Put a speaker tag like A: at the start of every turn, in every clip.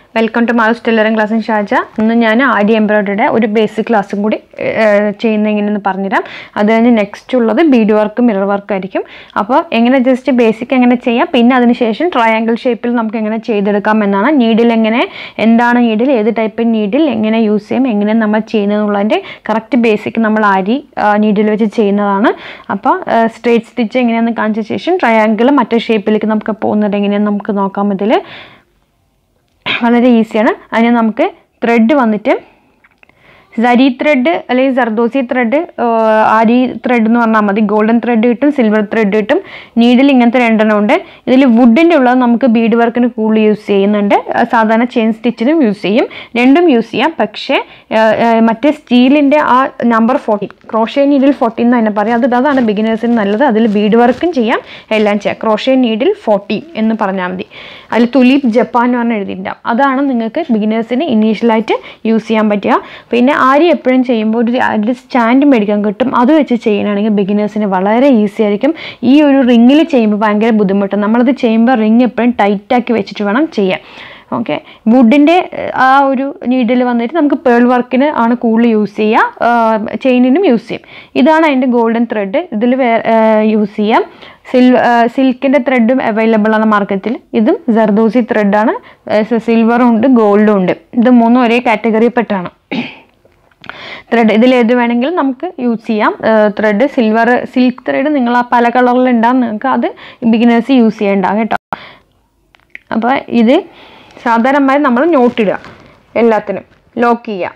A: welcome to mass tailoring class in Shaja ഇന്ന് ഞാൻ ആരി എംബ്രോയിഡറിയുടെ ഒരു ബേസിക് ക്ലാസ്സും കൂടി ചെയ്യുന്ന എങ്ങനെയെന്ന് പറഞ്ഞുതരാം അത് കഴിഞ്ഞ് നെക്സ്റ്റ് ഉള്ളത് ബീഡ് വർക്കും മിറർ വർക്കും ആയിരിക്കും അപ്പോൾ എങ്ങനെ ജസ്റ്റ് ബേസിക് എങ്ങനെ ചെയ്യാം പിന്നെ അതിനുശേഷം ട്രയാങ്കിൾ ഷേപ്പിൽ നമുക്ക് എങ്ങനെ ചെയ്തെടുക്കാം എന്നാണ് നീഡിൽ എങ്ങനെ എന്താണ് നീഡിൽ ഏത് ടൈപ്പ് നീഡിൽ എങ്ങനെ യൂസ് ചെയ്യും എങ്ങനെ നമ്മൾ ചെയ്യുന്നതെന്നുള്ളതിൻ്റെ കറക്റ്റ് ബേസിക് നമ്മൾ ആരി നീഡിൽ വെച്ച് ചെയ്യുന്നതാണ് അപ്പോൾ സ്ട്രേറ്റ് സ്റ്റിച്ച് എങ്ങനെയാണെന്ന് കാണിച്ച ശേഷം ട്രയാങ്കിൾ മറ്റേ ഷേപ്പിലേക്ക് നമുക്ക് പോകുന്നത് എങ്ങനെയാണെന്ന് നമുക്ക് നോക്കാം ഇതിൽ വളരെ ഈസിയാണ് അതിന് നമുക്ക് ത്രെഡ് വന്നിട്ട് സരി ത്രെഡ് അല്ലെങ്കിൽ സർദോസി ത്രെഡ് ആരി ത്രെഡ് എന്ന് പറഞ്ഞാൽ മതി ഗോൾഡൻ ത്രെഡ് കിട്ടും സിൽവർ ത്രെഡ് കിട്ടും നീഡിൽ ഇങ്ങനത്തെ രണ്ടെണ്ണം ഉണ്ട് ഇതിൽ വുഡിൻ്റെ ഉള്ളത് നമുക്ക് ബീഡ് വർക്കിന് കൂടുതൽ യൂസ് ചെയ്യുന്നുണ്ട് ആ, സാധാരണ ചെയിൻ സ്റ്റിച്ചിനും യൂസ് ചെയ്യും രണ്ടും യൂസ് ചെയ്യാം പക്ഷേ ആ, ആ, മറ്റേ സ്റ്റീലിൻ്റെ ആ number fourteen crochet needle fourteen എന്ന് തന്നെ പറയാം അത് അതാണ് ബിഗിനേഴ്സിന് നല്ലത് അതിൽ ബീഡ് വർക്കും ചെയ്യാം എല്ലാം ചെയ്യാം ക്രോഷേ നീഡിൽ ഫോർട്ടീൻ എന്ന് പറഞ്ഞാൽ മതി അതിൽ തുലീപ് ജപ്പാൻ എന്ന് പറഞ്ഞ് എഴുതിയിട്ടുണ്ടാവും അതാണ് നിങ്ങൾക്ക് ബിഗിനേഴ്സിന് ഇനീഷ്യലായിട്ട് യൂസ് ചെയ്യാൻ പറ്റുക പിന്നെ ആരി എപ്പോഴും ചെയ്യുമ്പോൾ ഒരു ഒരു സ്റ്റാൻഡ് മേടിക്കാൻ കിട്ടും അത് വെച്ച് ചെയ്യുകയാണെങ്കിൽ ബിഗിനേഴ്സിന് വളരെ ഈസി ആയിരിക്കും ഈ ഒരു റിങ്ങിൽ ചെയ്യുമ്പോൾ ഭയങ്കര ബുദ്ധിമുട്ടാണ് നമ്മളത് ചെയ്യുമ്പോൾ റിങ് എപ്പോഴും ടൈറ്റാക്കി വെച്ചിട്ട് വേണം ചെയ്യാൻ ഓക്കെ വുഡിൻ്റെ ആ ഒരു നീഡിൽ വന്നിട്ട് നമുക്ക് പേൾ വർക്കിന് ആണ് കൂടുതൽ യൂസ് ചെയ്യുക ചെയിനിനും യൂസ് ചെയ്യും ഇതാണ് അതിൻ്റെ ഗോൾഡൻ ത്രെഡ് ഇതിൽ വേറെ യൂസ് ചെയ്യാം സിൽ സിൽക്കിൻ്റെ ത്രെഡും അവൈലബിൾ ആണ് മാർക്കറ്റിൽ ഇതും ജർദോസി ത്രെഡാണ് സിൽവറും ഉണ്ട് ഗോൾഡും ഉണ്ട് ഇത് മൂന്നും ഒരേ കാറ്റഗറിയിൽ പെട്ടാണ് ത്രെഡ് ഇതിൽ ഏത് വേണമെങ്കിലും നമുക്ക് യൂസ് ചെയ്യാം ത്രെഡ് സിൽവർ സിൽക്ക് ത്രെഡ് നിങ്ങൾ ആ പല കളറിൽ ഉണ്ടാകും നിങ്ങൾക്ക് അത് ബിഗിനേഴ്സ് യൂസ് ചെയ്യണ്ടാവും കേട്ടോ അപ്പോൾ ഇത് സാധാരണമായി നമ്മൾ നോട്ടിടുക എല്ലാത്തിനും ലോക്ക് ചെയ്യുക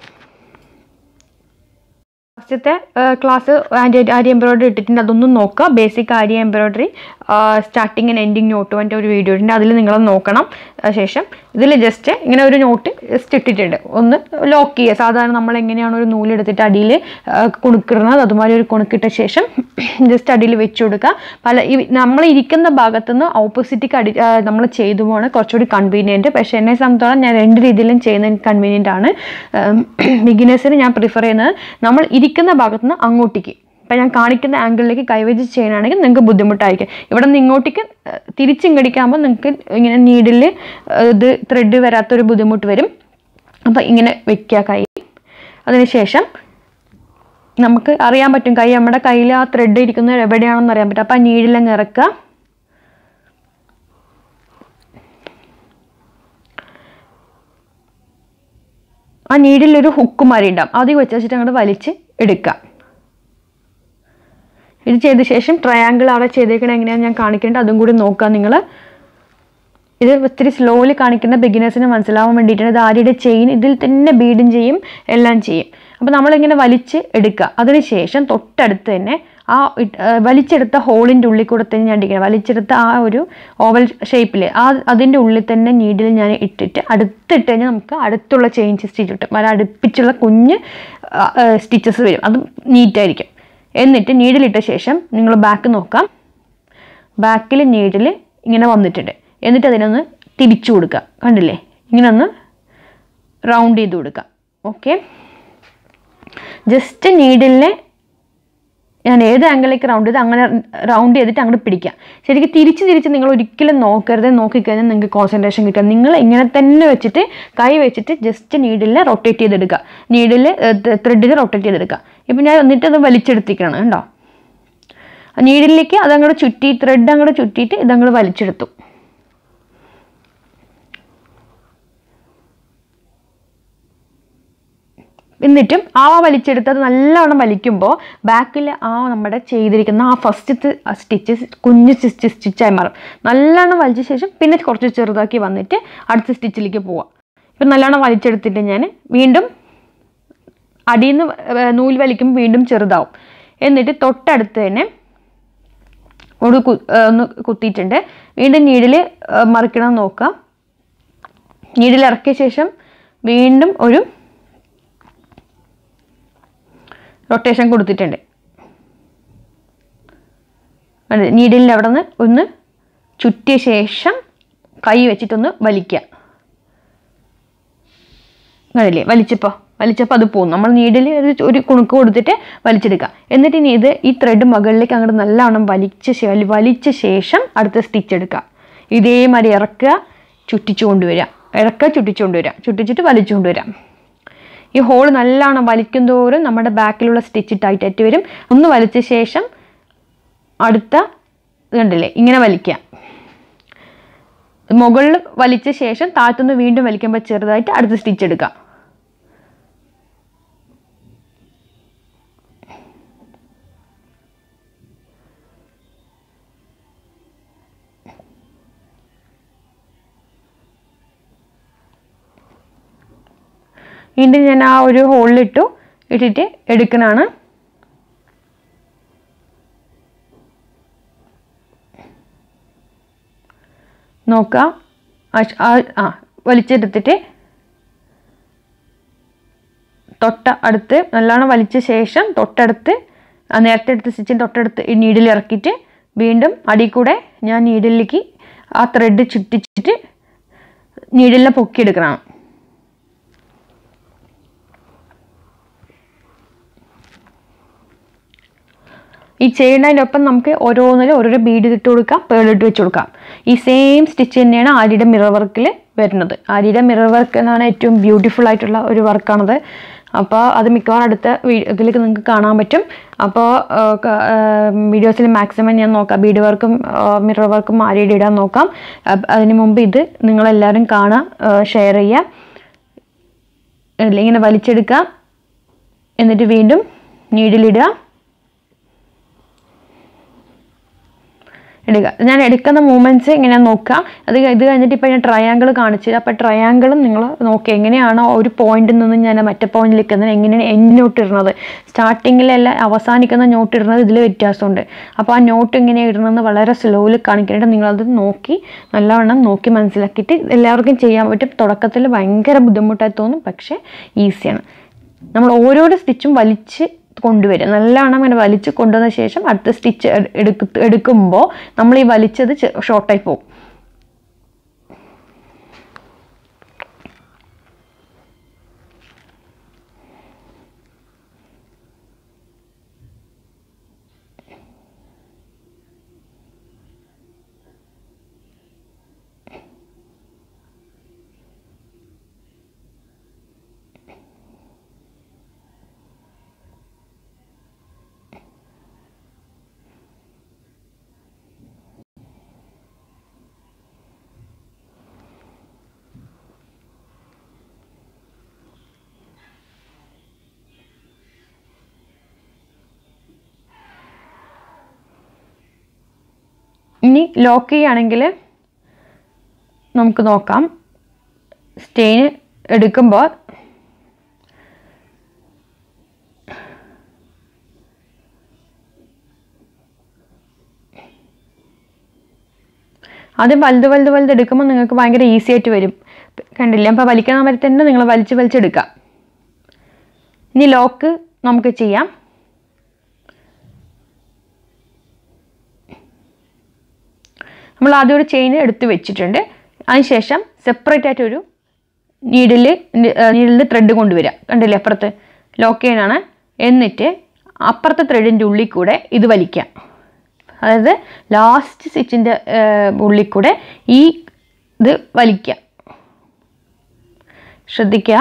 A: ഫസ്റ്റത്തെ ക്ലാസ് ആരി ആരി എംബ്രോയിഡറി ഇട്ടിട്ടുണ്ട് അതൊന്നും നോക്കുക ബേസിക് ആരി embroidery starting and ending knot പറഞ്ഞിട്ട് ഒരു വീഡിയോ ഉണ്ട് അതിൽ നിങ്ങൾ നോക്കണം ആ, ശേഷം ഇതിൽ ജസ്റ്റ് ഇങ്ങനെ ഒരു നോട്ട് ജസ്റ്റ് ഇട്ടിട്ടുണ്ട് ഒന്ന് ലോക്ക് ചെയ്യുക സാധാരണ നമ്മൾ എങ്ങനെയാണ് ഒരു നൂലെടുത്തിട്ട് അടിയിൽ കുണുക്കിടുന്നത് അതുമാതിരി ഒരു കുണുക്കിട്ട ശേഷം ജസ്റ്റ് അടിയിൽ വെച്ച് കൊടുക്കുക പല ഈ- നമ്മൾ ഇരിക്കുന്ന ഭാഗത്തുനിന്ന് ഓപ്പോസിറ്റിക്ക് അടി നമ്മൾ ചെയ്തു പോകണം കുറച്ചുകൂടി കൺവീനിയൻറ്റ് പക്ഷേ എന്നെ സംബന്ധിച്ചോളം ഞാൻ രണ്ട് രീതിയിലും ചെയ്യുന്നത് കൺവീനിയൻ്റ് ആണ് ബിഗിനേഴ്സിന് ഞാൻ പ്രിഫർ ചെയ്യുന്നത് നമ്മൾ ഇരിക്കുന്ന ഭാഗത്തുനിന്ന് അങ്ങോട്ടേക്ക് ഇപ്പം ഞാൻ കാണിക്കുന്ന ആംഗിളിലേക്ക് കൈവച്ച് ചെയ്യാനാണെങ്കിൽ നിങ്ങൾക്ക് ബുദ്ധിമുട്ടായിരിക്കും ഇവിടെ നിന്ന് ഇങ്ങോട്ടേക്ക് ഏഹ്, തിരിച്ചിങ്ങടിക്കാകുമ്പോൾ നിങ്ങൾക്ക് ഇങ്ങനെ നീഡിൽ ഇത് ത്രെഡ് വരാത്തൊരു ബുദ്ധിമുട്ട് വരും അപ്പോൾ ഇങ്ങനെ വെക്കുക കൈ അതിനുശേഷം നമുക്ക് അറിയാൻ പറ്റും കൈ നമ്മുടെ കയ്യിൽ ആ ത്രെഡ് ഇരിക്കുന്നത് എവിടെയാണെന്ന് അറിയാൻ പറ്റും അപ്പോൾ ആ നീഡിലങ്ങ് ഇറക്കുക ആ നീഡിൽ ഒരു ഹുക്ക് മാറി ഉണ്ടാവും അത് വെച്ച് വെച്ചിട്ട് അങ്ങോട്ട് വലിച്ച് എടുക്കുക ഇത് ചെയ്ത ശേഷം ട്രയാങ്കിൾ അവിടെ ചെയ്തേക്കണ എങ്ങനെയാണെന്ന് ഞാൻ കാണിക്കേണ്ടത് അതും കൂടി നോക്കുക നിങ്ങൾ ഇത് ഒത്തിരി സ്ലോലി കാണിക്കുന്ന ബിഗിനേഴ്സിന് മനസ്സിലാവാൻ വേണ്ടിയിട്ടാണ് ഇത് ആര്യയുടെ ചെയിൻ ഇതിൽ തന്നെ ബീഡും ചെയ്യും എല്ലാം ചെയ്യും അപ്പോൾ നമ്മളിങ്ങനെ വലിച്ച് എടുക്കുക അതിനുശേഷം തൊട്ടടുത്ത് തന്നെ ആ ഇട്ട്- ആ വലിച്ചെടുത്ത ഹോളിൻ്റെ ഉള്ളിൽ കൂടെ തന്നെ ഞാൻ അടിക്കണം വലിച്ചെടുത്ത ആ ഒരു ഓവൽ ഷേപ്പിൽ ആ അതിൻ്റെ ഉള്ളിൽ തന്നെ നീഡിൽ ഞാൻ ഇട്ടിട്ട് അടുത്തിട്ട് കഴിഞ്ഞാൽ നമുക്ക് അടുത്തുള്ള ചെയിൻ സ്റ്റിച്ച് കിട്ടും അത് അടുപ്പിച്ചുള്ള കുഞ്ഞ് സ്റ്റിച്ചസ് വരും അത് നീറ്റായിരിക്കും എന്നിട്ട് നീഡിലിട്ട ശേഷം നിങ്ങൾ ബാക്ക് നോക്കാം ബാക്കിൽ നീഡിൽ ഇങ്ങനെ വന്നിട്ടുണ്ട് എന്നിട്ട് അതിനൊന്ന് തിരിച്ചു കൊടുക്കുക കണ്ടില്ലേ ഇങ്ങനെ ഒന്ന് റൗണ്ട് ചെയ്ത് കൊടുക്കുക ഓക്കെ ജസ്റ്റ് നീഡിലിനെ ഞാൻ ഏത് ആംഗിളിലേക്ക് റൗണ്ട് ചെയ്ത് അങ്ങനെ റൗണ്ട് ചെയ്തിട്ട് അങ്ങോട്ട് പിടിക്കാം ശരിക്കും തിരിച്ച് തിരിച്ച് നിങ്ങൾ ഒരിക്കലും നോക്കരുത് നോക്കിക്കഴിഞ്ഞാൽ നിങ്ങൾക്ക് കോൺസെൻട്രേഷൻ കിട്ടും നിങ്ങൾ ഇങ്ങനെ തന്നെ വെച്ചിട്ട് കൈ വെച്ചിട്ട് ജസ്റ്റ് നീഡിൽ റൊട്ടേറ്റ് ചെയ്തെടുക്കുക നീഡിൽ ത്രെഡിൽ റൊട്ടേറ്റ് ചെയ്തെടുക്കുക ഇപ്പം ഞാൻ എന്നിട്ട് അത് വലിച്ചെടുത്തിക്കണം കണ്ടോ നീഡിലേക്ക് അതങ്ങോട്ട് ചുറ്റി ത്രെഡ് അങ്ങോട്ട് ചുറ്റിയിട്ട് ഇതങ്ങോട്ട് വലിച്ചെടുത്തു എന്നിട്ടും ആ വലിച്ചെടുത്തത് നല്ലവണ്ണം വലിക്കുമ്പോൾ ബാക്കിൽ ആ നമ്മുടെ ചെയ്തിരിക്കുന്ന ആ ഫസ്റ്റത്തെ സ്റ്റിച്ച് കുഞ്ഞ് സ്റ്റിച്ച് സ്റ്റിച്ചായി മാറും നല്ലവണ്ണം വലിച്ച ശേഷം പിന്നെ കുറച്ച് ചെറുതാക്കി വന്നിട്ട് അടുത്ത സ്റ്റിച്ചിലേക്ക് പോവാം ഇപ്പം നല്ലവണ്ണം വലിച്ചെടുത്തിട്ട് ഞാൻ വീണ്ടും അടിയിൽ നിന്ന് നൂല് വലിക്കുമ്പോൾ വീണ്ടും ചെറുതാവും എന്നിട്ട് തൊട്ടടുത്ത് തന്നെ ഒരു കു ഏർ ഒന്ന് കുത്തിയിട്ടുണ്ട് വീണ്ടും നീഡിൽ മറിക്കണം എന്ന് നോക്കാം നീഡിൽ ഇറക്കിയ ശേഷം വീണ്ടും ഒരു റൊട്ടേഷൻ കൊടുത്തിട്ടുണ്ട് നീഡിലിൻ്റെ അവിടെ നിന്ന് ഒന്ന് ചുറ്റിയ ശേഷം കൈ വെച്ചിട്ടൊന്ന് വലിക്കുക അതല്ലേ വലിച്ചപ്പോൾ വലിച്ചപ്പോൾ അത് പോകും നമ്മൾ നീഡിൽ ഒരു ഒരു കുണുക്ക് കൊടുത്തിട്ട് വലിച്ചെടുക്കുക എന്നിട്ട് ഇനി ഇത് ഈ ത്രെഡ് മുകളിലേക്ക് അങ്ങോട്ട് നല്ലവണ്ണം വലിച്ച ശേ- വലിച്ച ശേഷം അടുത്ത സ്റ്റിച്ച് എടുക്കുക ഇതേമാതിരി ഇറക്കുക ചുറ്റിച്ചു കൊണ്ടുവരിക ഇടയ്ക്ക് ചുറ്റിച്ചു കൊണ്ടുവരിക ചുറ്റിച്ചിട്ട് വലിച്ചു കൊണ്ടുവരാം ഈ ഹോൾ നല്ലോണം വലിക്കും തോറും നമ്മുടെ ബാക്കിലുള്ള സ്റ്റിച്ച് ടൈറ്റായിട്ട് വരും ഒന്ന് വലിച്ച ശേഷം അടുത്ത ഇത് കണ്ടില്ലേ ഇങ്ങനെ വലിക്കുക മുകളിൽ വലിച്ച ശേഷം താഴത്തുനിന്ന് വീണ്ടും വലിക്കുമ്പോൾ ചെറുതായിട്ട് അടുത്ത സ്റ്റിച്ച് എടുക്കുക വീണ്ടും ഞാൻ ആ ഒരു ഹോളിലിട്ടു ഇട്ടിട്ട് എടുക്കണതാണ് നോക്കുക ആ- ആ- ആ വലിച്ചെടുത്തിട്ട് തൊട്ട അടുത്ത് നല്ലോണം വലിച്ച ശേഷം തൊട്ടടുത്ത് ആ നേരത്തെ എടുത്ത് സ്റ്റിച്ചിന് തൊട്ടടുത്ത് ഈ നീഡിൽ ഇറക്കിയിട്ട് വീണ്ടും അടിയിൽ കൂടെ ഞാൻ നീഡിലേക്ക് ആ ത്രെഡ് ചുറ്റിച്ചിട്ട് നീഡിലിനെ പൊക്കിയെടുക്കണം ഈ ചെയ്യുന്നതിനൊപ്പം നമുക്ക് ഓരോന്നിലും ഓരോരോ ബീഡ് ഇട്ട് കൊടുക്കാം പേളിട്ട് വെച്ച് കൊടുക്കാം ഈ സെയിം സ്റ്റിച്ച് തന്നെയാണ് ആര്യയുടെ മിറർ വർക്കിൽ വരുന്നത് ആര്യയുടെ മിറർ വർക്ക് എന്നാണ് ഏറ്റവും ബ്യൂട്ടിഫുൾ ആയിട്ടുള്ള ഒരു വർക്കാണത് അപ്പോൾ അത് മിക്കവാറും അടുത്ത ഇതിലേക്ക് നിങ്ങൾക്ക് കാണാൻ പറ്റും അപ്പോൾ വീഡിയോസിൽ മാക്സിമം ഞാൻ നോക്കാം ബീഡ് വർക്കും മിറർ വർക്കും ആര്യയുടെ ഇടാൻ നോക്കാം അപ്പ- അതിന് മുമ്പ് ഇത് നിങ്ങളെല്ലാവരും കാണുക ഷെയർ ചെയ്യുക ഇല്ല, ഇങ്ങനെ വലിച്ചെടുക്കുക എന്നിട്ട് വീണ്ടും നീഡിലിടുക എടുക്കുക ഞാൻ എടുക്കുന്ന മൂമെൻറ്റ്സ് ഇങ്ങനെ നോക്കുക അത് ഇത് കഴിഞ്ഞിട്ട് ഇപ്പോൾ ഞാൻ ട്രയാങ്കിൾ കാണിച്ചത് അപ്പോൾ ട്രയാങ്കിളും നിങ്ങൾ നോക്കുക എങ്ങനെയാണോ ഒരു പോയിന്റിൽ നിന്ന് ഞാൻ മറ്റേ പോയിന്റിലേക്ക് എത്തുന്നത് എങ്ങനെയാണ് എൻഡ് നോട്ട് ഇടുന്നത് സ്റ്റാർട്ടിങ്ങിലല്ല അവസാനിക്കുന്ന നോട്ട് ഇടുന്നത് ഇതിൽ വ്യത്യാസമുണ്ട് അപ്പോൾ ആ നോട്ട് എങ്ങനെയാണ് ഇടുന്നതെന്ന് വളരെ സ്ലോയിൽ കാണിക്കാനായിട്ട് നിങ്ങളത് നോക്കി നല്ലവണ്ണം നോക്കി മനസ്സിലാക്കിയിട്ട് എല്ലാവർക്കും ചെയ്യാൻ പറ്റും തുടക്കത്തിൽ ഭയങ്കര ബുദ്ധിമുട്ടായി തോന്നും പക്ഷേ ഈസിയാണ് നമ്മൾ ഓരോരോ സ്റ്റിച്ചും വലിച്ച് കൊണ്ടുവരിക നല്ലവണ്ണം ഇങ്ങനെ വലിച്ച് കൊണ്ടുവന്ന ശേഷം അടുത്ത സ്റ്റിച്ച് എടുക്ക എടുക്കുമ്പോൾ നമ്മൾ ഈ വലിച്ചത് ഷോർട്ടായി പോകും ഇനി ലോക്ക് ചെയ്യുകയാണെങ്കിൽ നമുക്ക് നോക്കാം സ്റ്റെയിൻ എടുക്കുമ്പോൾ ആദ്യം വലുത് വലുത് വലുത് എടുക്കുമ്പോൾ നിങ്ങൾക്ക് ഭയങ്കര ഈസി ആയിട്ട് വരും കണ്ടില്ലേ അപ്പോൾ വലിക്കുന്ന മാതിരി തന്നെ നിങ്ങൾ വലിച്ച് വലിച്ചെടുക്കാം ഇനി ലോക്ക് നമുക്ക് ചെയ്യാം നമ്മൾ ആദ്യം ഒരു ചെയിൻ എടുത്ത് വെച്ചിട്ടുണ്ട് അതിനുശേഷം സെപ്പറേറ്റ് ആയിട്ട് ഒരു നീഡിൽ നീഡിൽ ത്രെഡ് കൊണ്ടുവരിക കണ്ടില്ലേ അപ്പുറത്ത് ലോക്ക് ചെയ്യാനാണ് എന്നിട്ട് അപ്പുറത്തെ ത്രെഡിൻ്റെ ഉള്ളിൽ കൂടെ ഇത് വലിക്കുക അതായത് ലാസ്റ്റ് സ്റ്റിച്ചിൻ്റെ ഉള്ളിൽ കൂടെ ഈ ഇത് വലിക്കുക ശ്രദ്ധിക്കുക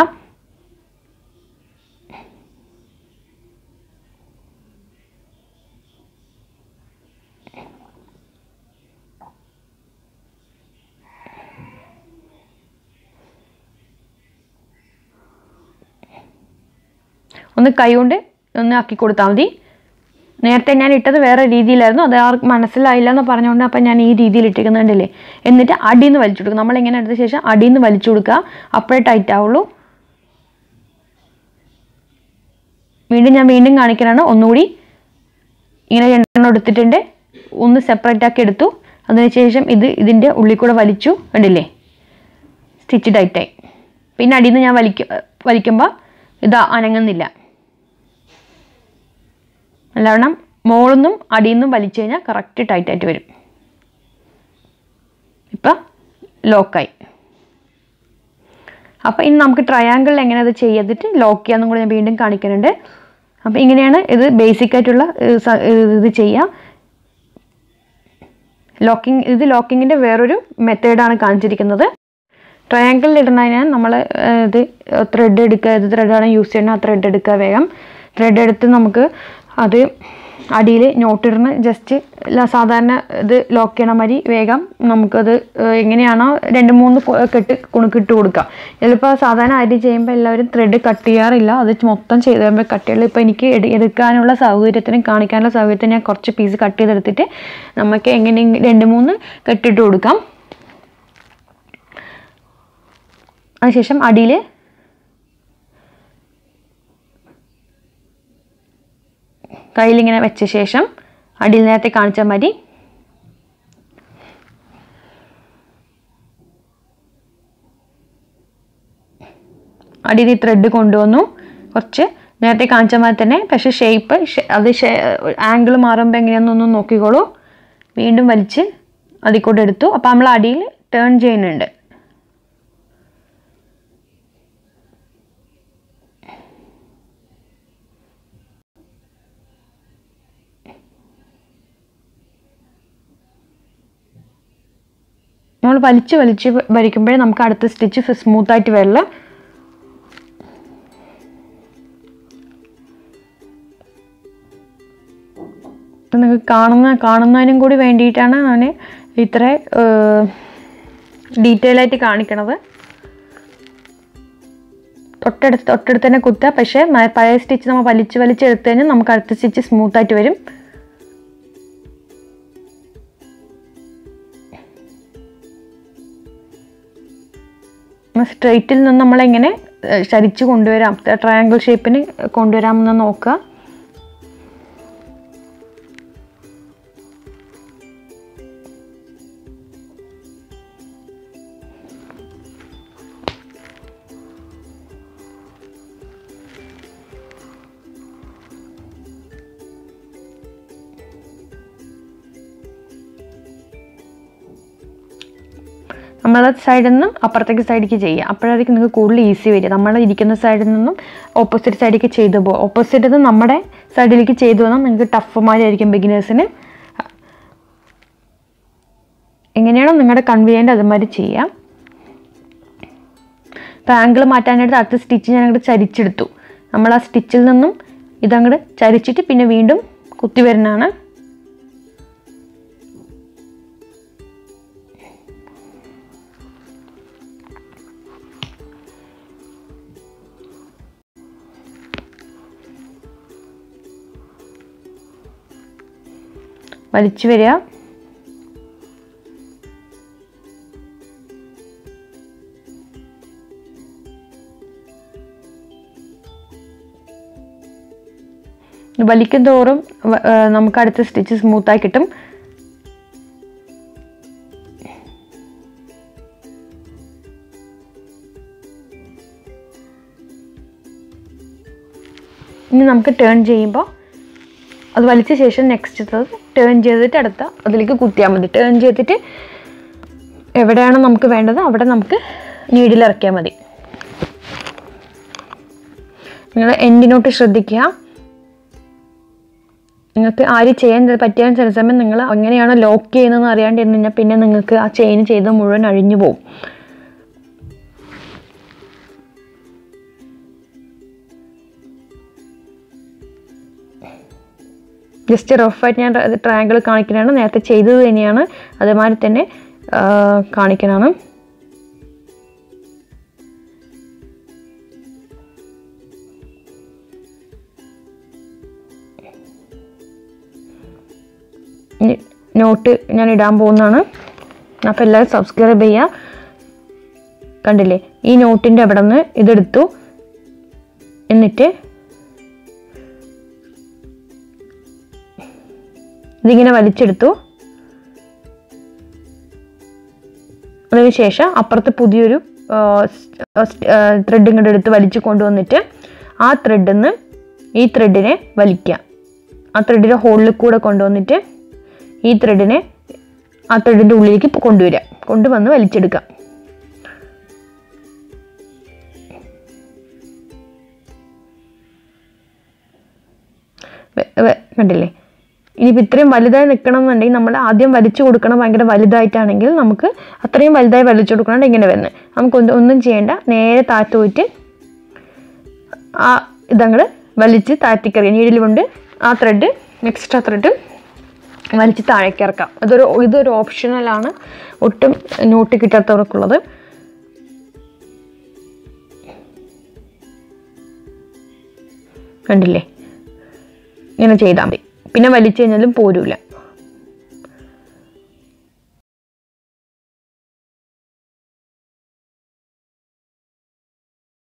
A: ഒന്ന് കൈകൊണ്ട് ഒന്ന് ആക്കി കൊടുത്താൽ മതി നേരത്തെ ഞാൻ ഇട്ടത് വേറെ രീതിയിലായിരുന്നു അത് ആർക്കും മനസ്സിലായില്ല എന്ന് പറഞ്ഞുകൊണ്ട് അപ്പം ഞാൻ ഈ രീതിയിൽ ഇട്ടിരിക്കുന്നുണ്ടല്ലേ എന്നിട്ട് അടിയിൽ നിന്ന് വലിച്ചു കൊടുക്കുക നമ്മളിങ്ങനെ എടുത്ത ശേഷം അടിയിൽ നിന്ന് വലിച്ചു കൊടുക്കുക അപ്പോഴേ ടൈറ്റ് ആവുള്ളൂ വീണ്ടും ഞാൻ വീണ്ടും കാണിക്കാനാണ് ഒന്നുകൂടി ഇങ്ങനെ രണ്ടെണ്ണം എടുത്തിട്ടുണ്ട് ഒന്ന് സെപ്പറേറ്റ് ആക്കി എടുത്തു അതിനുശേഷം ഇത് ഇതിൻ്റെ ഉള്ളിൽ കൂടെ വലിച്ചു കണ്ടില്ലേ സ്റ്റിച്ച് ടൈറ്റായി പിന്നെ അടിയിൽ നിന്ന് ഞാൻ വലിക്കും വലിക്കുമ്പോൾ ഇത് അനങ്ങുന്നില്ല നല്ലവണ്ണം മോളിന്നും അടിയിൽ നിന്നും വലിച്ചു കഴിഞ്ഞാൽ കറക്റ്റ് ടൈറ്റായിട്ട് വരും ഇപ്പം ലോക്കായി അപ്പോൾ ഇനി നമുക്ക് ട്രയാങ്കിളിൽ എങ്ങനെ അത് ചെയ്തിട്ട് ലോക്ക് ചെയ്യാമെന്നും കൂടി ഞാൻ വീണ്ടും കാണിക്കുന്നുണ്ട് അപ്പോൾ ഇങ്ങനെയാണ് ഇത് ബേസിക് ആയിട്ടുള്ള ഏഹ്, സ- ഏഹ്, ഇത് ചെയ്യുക ലോക്കിംഗ് ഇത് ലോക്കിങ്ങിൻ്റെ വേറൊരു മെത്തേഡാണ് കാണിച്ചിരിക്കുന്നത് ട്രയാങ്കിളിൽ ഇടുന്നതിന് നമ്മൾ ഇത് ത്രെഡ് എടുക്കുക ഏത് ത്രെഡാണ് യൂസ് ചെയ്യുന്നത് ആ ത്രെഡ് എടുക്കുക വേഗം ത്രെഡ് എടുത്ത് നമുക്ക് അത് അടിയിൽ നോട്ടിടുന്ന ജസ്റ്റ് സാധാരണ ഇത് ലോക്ക് ചെയ്യണ മാതിരി വേഗം നമുക്കത് ഏഹ്, എങ്ങനെയാണോ രണ്ട് മൂന്ന് കൊ- കെട്ട് കുണുക്കിട്ട് കൊടുക്കുക ചിലപ്പോൾ സാധാരണ അരി ചെയ്യുമ്പോൾ എല്ലാവരും ത്രെഡ് കട്ട് ചെയ്യാറില്ല അത് മൊത്തം ചെയ്ത് കഴിയുമ്പോൾ കട്ട് ചെയ്യുള്ളൂ ഇപ്പോൾ എനിക്ക് എടു- എടുക്കാനുള്ള സൗകര്യത്തിനും കാണിക്കാനുള്ള സൗകര്യത്തിന് ഞാൻ കുറച്ച് പീസ് കട്ട് ചെയ്തെടുത്തിട്ട് നമുക്ക് എങ്ങനെ രണ്ട് മൂന്ന് കെട്ടിട്ട് കൊടുക്കാം അതിനുശേഷം അടിയിൽ കയ്യിലിങ്ങനെ വെച്ച ശേഷം അടിയിൽ നേരത്തെ കാണിച്ചാൽ മതി അടിയിൽ ഈ ത്രെഡ് കൊണ്ടുവന്നു കുറച്ച് നേരത്തെ കാണിച്ച മാതിരി തന്നെ പക്ഷെ ഷേപ്പ് അത് ആംഗിൾ മാറുമ്പോൾ എങ്ങനെയാണെന്നൊന്ന് നോക്കിക്കോളൂ വീണ്ടും വലിച്ച് അതിൽ കൂടെ എടുത്തു അപ്പോൾ നമ്മൾ അടിയിൽ ടേൺ ചെയ്യുന്നുണ്ട് നമ്മൾ വലിച്ച് വലിച്ച് വരയ്ക്കുമ്പോഴേ നമുക്ക് അടുത്ത സ്റ്റിച്ച് സ്മൂത്ത് ആയിട്ട് വരില്ല ഇപ്പം നിങ്ങൾക്ക് കാണുന്ന കാണുന്നതിനും കൂടി വേണ്ടിയിട്ടാണ് ഞാൻ ഇത്ര ഡീറ്റെയിൽ ആയിട്ട് കാണിക്കണത് തൊട്ടടുത്ത് തൊട്ടടുത്ത് തന്നെ കുത്തുക പക്ഷേ മ- പഴയ സ്റ്റിച്ച് നമ്മൾ വലിച്ച് വലിച്ച് എടുത്തു കഴിഞ്ഞാൽ നമുക്ക് അടുത്ത സ്റ്റിച്ച് സ്മൂത്ത് ആയിട്ട് വരും സ്ട്രെയിറ്റിൽ നിന്ന് നമ്മളെങ്ങനെ ഏഹ്, ചരിച്ച് കൊണ്ടുവരാം ട്രയാങ്കിൾ ഷേപ്പിന് കൊണ്ടുവരാമെന്ന് നോക്കുക നമ്മളെ സൈഡിൽ നിന്നും അപ്പുറത്തേക്ക് സൈഡിലേക്ക് ചെയ്യുക അപ്പോഴായിരിക്കും നിങ്ങൾക്ക് കൂടുതൽ ഈസി വരിക നമ്മൾ ഇരിക്കുന്ന സൈഡിൽ നിന്നും ഓപ്പോസിറ്റ് സൈഡിലേക്ക് ചെയ്തു പോകും ഓപ്പോസിറ്റ് നിന്ന് നമ്മുടെ സൈഡിലേക്ക് ചെയ്തു വന്നാൽ നിങ്ങൾക്ക് ടഫ്മാരായിരിക്കും ബിഗിനേഴ്സിന് എങ്ങനെയാണോ നിങ്ങളുടെ കൺവീനിയൻ്റ് അതുമാതിരി ചെയ്യാം ഇപ്പോൾ ആംഗിൾ മാറ്റാനായിട്ട് അടുത്ത സ്റ്റിച്ച് ഞാൻ അങ്ങോട്ട് ചരിച്ചെടുത്തു നമ്മൾ ആ സ്റ്റിച്ചിൽ നിന്നും ഇതങ്ങോട്ട് ചരിച്ചിട്ട് പിന്നെ വീണ്ടും കുത്തി വരുന്നതാണ് വലിച്ചു വരിക വലിക്കും തോറും വ- ഏ, നമുക്ക് അടുത്ത സ്റ്റിച്ച് സ്മൂത്തായി കിട്ടും ഇനി നമുക്ക് ടേൺ ചെയ്യുമ്പോൾ അത് വലിച്ച ശേഷം നെക്സ്റ്റ് ടേൺ ചെയ്തിട്ട് അടുത്ത അതിലേക്ക് കുത്തിയാൽ മതി ടേൺ ചെയ്തിട്ട് എവിടെയാണോ നമുക്ക് വേണ്ടത് അവിടെ നമുക്ക് നീഡിൽ ഇറക്കിയാൽ മതി നിങ്ങൾ എൻഡിനോട്ട് ശ്രദ്ധിക്കുക നിങ്ങൾക്ക് ആര് ചെയ്യാൻ പറ്റിയാൽ ചില സമയം നിങ്ങൾ എങ്ങനെയാണോ ലോക്ക് ചെയ്യുന്നതെന്ന് അറിയാണ്ട് ഇരുന്ന് കഴിഞ്ഞാൽ പിന്നെ നിങ്ങൾക്ക് ആ ചെയിൻ ചെയ്ത് മുഴുവൻ അഴിഞ്ഞു പോകും ജസ്റ്റ് റഫായിട്ട് ഞാൻ ട്രയാങ്കിൾ കാണിക്കുന്നതാണ് നേരത്തെ ചെയ്തത് തന്നെയാണ് അതേമാതിരി തന്നെ ആ, കാണിക്കണതാണ് ഇനി നോട്ട് ഞാൻ ഇടാൻ പോകുന്നതാണ് അപ്പോൾ എല്ലാവരും സബ്സ്ക്രൈബ് ചെയ്യുക കണ്ടില്ലേ ഈ നോട്ടിൻ്റെ അവിടെ നിന്ന് ഇതെടുത്തു എന്നിട്ട് ഇതിങ്ങനെ വലിച്ചെടുത്തു അതിനുശേഷം അപ്പുറത്ത് പുതിയൊരു ത്രെഡ് ഇങ്ങോട്ട് എടുത്ത് വലിച്ചു കൊണ്ടുവന്നിട്ട് ആ ത്രെഡിൽ നിന്ന് ഈ ത്രെഡിനെ വലിക്കുക ആ ത്രെഡിൻ്റെ ഹോളിൽ കൂടെ കൊണ്ടുവന്നിട്ട് ഈ ത്രെഡിനെ ആ ത്രെഡിൻ്റെ ഉള്ളിലേക്ക് കൊണ്ടുവരിക കൊണ്ടുവന്ന് വലിച്ചെടുക്കുക വെ- വെ- കണ്ടില്ലേ ഇനിയിപ്പോൾ ഇത്രയും വലുതായി നിൽക്കണം എന്നുണ്ടെങ്കിൽ നമ്മൾ ആദ്യം വലിച്ചു കൊടുക്കണം ഭയങ്കര വലുതായിട്ടാണെങ്കിൽ നമുക്ക് അത്രയും വലുതായി വലിച്ചു കൊടുക്കണം ഇങ്ങനെ വരുന്നത് നമുക്ക് ഒന്നും ഒന്നും ചെയ്യേണ്ട നേരെ താഴ്ത്തു പോയിട്ട് ആ ഇതങ്ങട് വലിച്ച് താഴ്ത്തിക്കറിയാം നീഡിൽ കൊണ്ട് ആ ത്രെഡ് എക്സ്ട്രാ ത്രെഡ് വലിച്ച് താഴേക്ക് ഇറക്കാം അതൊരു ഇതൊരു ഓപ്ഷണലാണ് ഒട്ടും നോട്ട് കിട്ടാത്തവർക്കുള്ളത് കണ്ടില്ലേ ഇങ്ങനെ ചെയ്താൽ മതി പിന്നെ വലിച്ചു കഴിഞ്ഞാലും പോരൂല